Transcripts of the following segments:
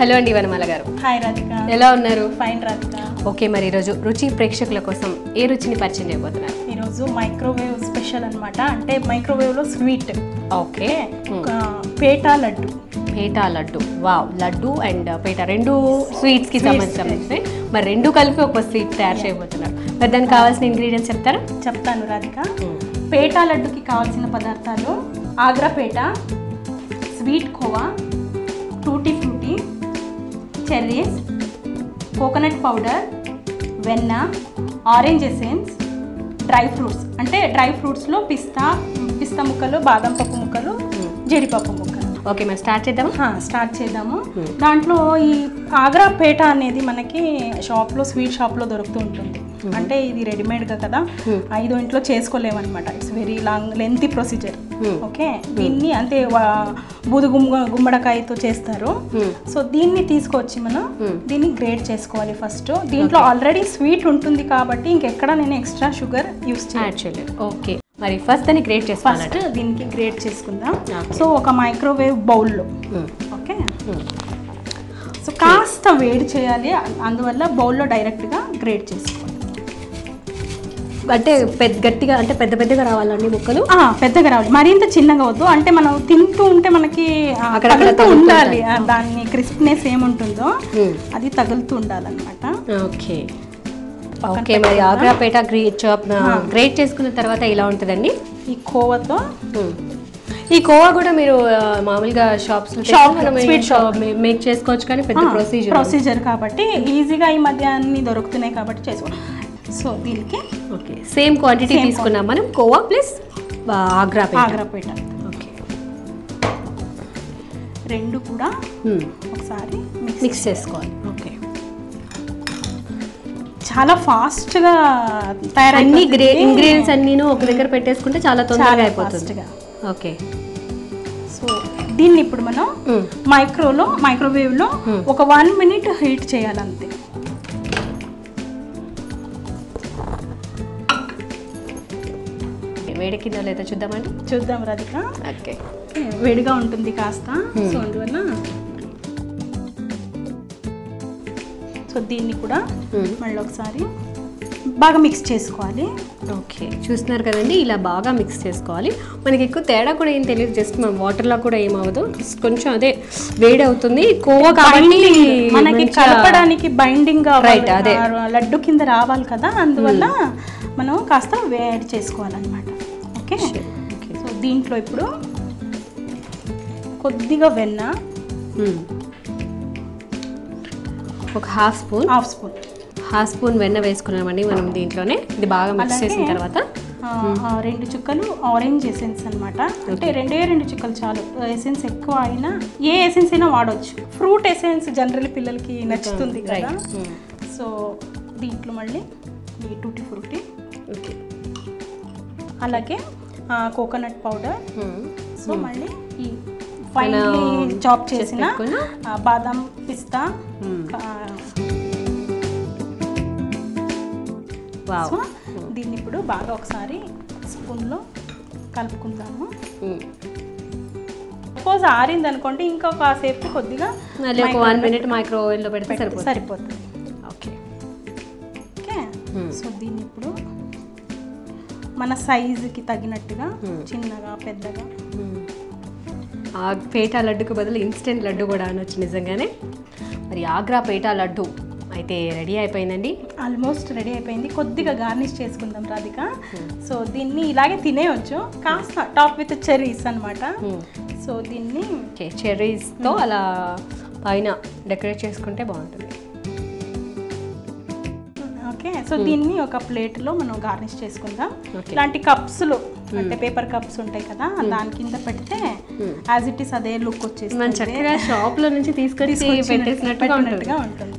Hello అండి వనమాల గారు hi Radhika ఎలా ఉన్నారు ఫైన్ రాధిక ఓకే మరి ఈరోజు రుచి ప్రేక్షకుల కోసం ఏ రుచిని పరిచయం చేయబోతున్నారు ఈరోజు మైక్రోవేవ్ స్పెషల్ అన్నమాట అంటే మైక్రోవేవ్లో స్వీట్ ఓకే ఒక పేటా లడ్డు పేటా లడ్డు వావ్ లడ్డు అండ్ పేట రెండు స్వీట్స్ కి సంబంధించి మరి రెండు కలిపి ఒక స్వీట్ తయారు చేయబోతున్నారు మరి దానికి కావాల్సిన ఇంగ్రీడియంట్స్ చెప్తారా చెప్తాను రాధిక పేటా లడ్డుకి కావాల్సిన పదార్థాలు Agra petha sweet khoya tutti frutti cherries coconut powder వెన్న ఆరెంజ్ ఎసెన్స్ డ్రై ఫ్రూట్స్ అంటే డ్రై ఫ్రూట్స్లో పిస్తా పిస్తా ముక్కలు బాదం పప్పు ముక్కలు జీడిపప్పు ముక్కలు ఓకే మరి స్టార్ట్ చేద్దామా హా, స్టార్ట్ చేద్దాము దాంట్లో ఈ ఆగ్రా పేట అనేది మనకి షాప్లో స్వీట్ షాప్లో దొరుకుతూ ఉంటుంది అంటే ఇది రెడీమేడ్గా కదా ఐదు ఇంట్లో చేసుకోలేమన్నమాట it's very long lengthy procedure okay దీన్ని అంటే వా- బూదు గుమ్మ గుమ్మడికాయతో చేస్తారు సో దీన్ని తీసుకొచ్చి మనం దీన్ని గ్రేడ్ చేసుకోవాలి ఫస్ట్ దీంట్లో ఆల్రెడీ స్వీట్ ఉంటుంది కాబట్టి ఇంకెక్కడ నేను ఎక్స్ట్రా షుగర్ యూస్ చేయాలి యాడ్ చేయలేదు ఓకే మరి ఫస్ట్ దాన్ని గ్రేట్ చేసుకోవాలి ఫస్ట్ దీనికి గ్రేడ్ చేసుకుందాం Okay. సో ఒక మైక్రోవేవ్ బౌల్లో ఓకే సో కాస్త వేడి చేయాలి అందువల్ల బౌల్లో డైరెక్ట్గా గ్రేడ్ చేసుకోవాలి అంటే పెద్ద గట్టిగా అంటే పెద్ద పెద్దగా రావాలండి ముక్కలు ఆ, పెద్దగా రావాలి మరింత చిన్నగా వద్దు అంటే మనం తింటూ ఉంటే మనకి ఆ, అక్కడక్కడ తగులుతూ తగులుతూ ఉండాలి ఆ, దాన్ని క్రిస్ప్నెస్ ఏముంటుందో అది తగులుతూ ఉండాలన్నమాట ఓకే ఓకే మరి ఆగ్రాపేట గ్రేట్ చాప్ గ్రేట్ చేసుకున్న తర్వాత ఇలా ఉంటుందండి ఈ కోవతో ఈ కోవా కూడా మీరు ఆ, మామూలుగా shops Shop, sweet sweet shop make చేసుకోవచ్చు కానీ పెద్ద ప్రొసీజర్ ప్రొసీజర్ కాబట్టి ఈజీగా ఈ మధ్య అన్ని దొరుకుతున్నాయి కాబట్టి చేసుకో సో దీనికి ఓకే సేమ్ క్వాంటిటీ తీసుకున్నాం మనం కోవా ప్లస్ ఆగ్రాపేట ఆగ్రాపేట ఓకే రెండు కూడా ఒకసారి మిక్స్ మిక్స్ చేసుకోవాలి ఓకే చాలా ఫాస్ట్గా అన్ని తయారైంది గ్రే ఇంగ్రీడియంట్స్ అన్నీను ఒక దగ్గర పెట్టేసుకుంటే చాలా తొందరగా చాలా అయిపోతుంది ఫాస్ట్గా ఓకే సో దీన్ని ఇప్పుడు మనం మైక్రోలో మైక్రోవేవ్లో ఒక వన్ మినిట్ హీట్ చేయాలంతే వేడెక్కిందో లేదో చూద్దామండి చూద్దాం రాధిక ఓకే వేడిగా ఉంటుంది కాస్త సో అందువల్ల సో దీన్ని కూడా మళ్ళీ ఒకసారి బాగా మిక్స్ చేసుకోవాలి ఓకే చూస్తున్నారు కదండి ఇలా బాగా మిక్స్ చేసుకోవాలి మనకి ఎక్కువ తేడా కూడా ఏం తెలియదు జస్ట్ మనం వాటర్లో కూడా ఏమవ్వదు Just కొంచెం అదే వేడి అవుతుంది కోవా కాబట్టి మనకి మంచిగా- కలపడానికి బైండింగ్ Right, అదే. లడ్డు కింద రావాలి కదా అందువల్ల మనం కాస్త వేడి చేసుకోవాలన్నమాట ఓకే Okay. సో దీంట్లో ఇప్పుడు కొద్దిగా వెన్న మ్మ్. ఒక half spoon half spoon half spoon వెన్న వేసుకున్నామండి మనం దీంట్లోనే ఇది బాగా మిక్స్ చేసిన తర్వాత రెండు చుక్కలు ఆరెంజ్ ఎసెన్స్ అన్నమాట అంటే రెండే రెండు చుక్కలు చాలు ఎసెన్స్ ఎక్కువ అయినా ఏ ఎసెన్స్ అయినా వాడవచ్చు ఫ్రూట్ ఎసెన్స్ జనరల్ పిల్లలకి నచ్చుతుంది కదా సో దీంట్లో మళ్ళీ ఈ టూటీ ఫ్రూటీ ఓకే అలాగే కోకోనట్ పౌడర్ సో మళ్ళీ ఈ ఫైనలీ చాప్ చేసిన పెట్టుకున్న ఆ, బాదం పిస్తా ఆ, వావ్ సో దీన్ని ఇప్పుడు బాగా ఒకసారి స్పూన్లో కలుపుకుందాము సపోజ్ ఆరింది అనుకోండి ఇంకా కాసేపు కొద్దిగా మళ్ళీ ఒక వన్ మినిట్ మైక్రోవేవ్లో పెడితే సరిపోతుంది సరిపోతుంది ఓకే ఓకే సో దీన్ని ఇప్పుడు మన సైజుకి తగినట్టుగా చిన్నగా పెద్దగా ఆ పేటా లడ్డుకు బదులు ఇన్స్టెంట్ లడ్డు కూడా అనొచ్చు నిజంగానే మరి ఆగ్రా పేటా లడ్డు అయితే రెడీ అయిపోయిందండి ఆల్మోస్ట్ రెడీ అయిపోయింది కొద్దిగా గార్నిష్ చేసుకుందాం రాధిక సో దీన్ని ఇలాగే తినేయచ్చు కాస్త టాప్ విత్ చెర్రీస్ అన్నమాట సో దీన్ని ఓకే చెర్రీస్తో అలా పైన డెకరేట్ చేసుకుంటే బాగుంటుంది ఓకే సో దీన్ని ఒక ప్లేట్లో మనం గార్నిష్ చేసుకుందాం Okay. ఇలాంటి కప్స్లో అంటే పేపర్ కప్స్ ఉంటాయి కదా దాని కింద పెడితే యాజ్ ఇట్ ఈస్ అదే లుక్ మనం వచ్చేసి చక్కగా షాప్లో నుంచి తీసుకొచ్చి పెట్టేసినట్టుగా ఉంటుంది పెట్టినట్టుగా ఉంటుంది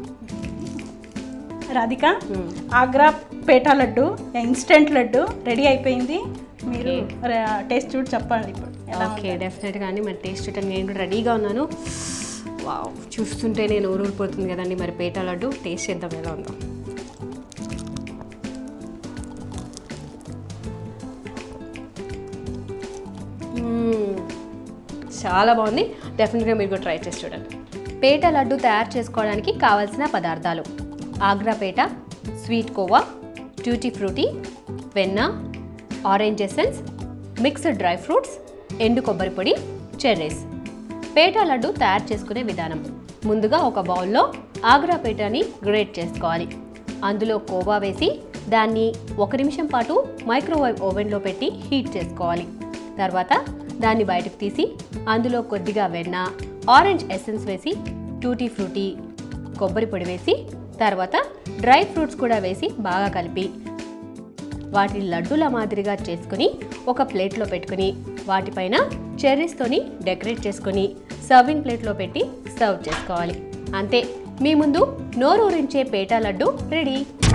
రాధిక ఆగ్రా పేటా లడ్డు ఇన్స్టెంట్ లడ్డు రెడీ అయిపోయింది మీరు టేస్ట్ చూడు చెప్పండి ఇప్పుడు ఎలా ఓకే డెఫినెట్గా అండి మరి టేస్ట్ చూడటానికి నేను కూడా రెడీగా ఉన్నాను వావ్ చూస్తుంటే నేను ఊరూరిపోతుంది కదండి మరి పేటా లడ్డు టేస్ట్ చేద్దాం ఎలా ఉందో మ్మ్. చాలా బాగుంది డెఫినెట్గా మీరు కూడా ట్రై చేసి చూడండి పేట లడ్డు తయారు చేసుకోవడానికి కావలసిన పదార్థాలు Agra petha sweet khoa tutti frutti వెన్న orange essence mixed dry fruits ఎండు కొబ్బరి పొడి చెర్రీస్ పేట లడ్డు తయారు చేసుకునే విధానం ముందుగా ఒక బౌల్లో ఆగ్రా పేటని గ్రేట్ చేసుకోవాలి అందులో కోవా వేసి దాన్ని ఒక నిమిషం పాటు మైక్రోవేవ్ ఓవెన్లో పెట్టి హీట్ చేసుకోవాలి తర్వాత దాన్ని బయటకు తీసి అందులో కొద్దిగా వెన్న ఆరెంజ్ ఎసెన్స్ వేసి టూటీ ఫ్రూటీ కొబ్బరి పొడి వేసి తర్వాత డ్రై ఫ్రూట్స్ కూడా వేసి బాగా కలిపి వాటిని లడ్డూల మాదిరిగా చేసుకుని ఒక ప్లేట్లో పెట్టుకుని వాటిపైన చెర్రీస్తోని డెకరేట్ చేసుకుని సర్వింగ్ ప్లేట్లో పెట్టి సర్వ్ చేసుకోవాలి అంతే మీ ముందు నోరూరించే పేటా లడ్డు రెడీ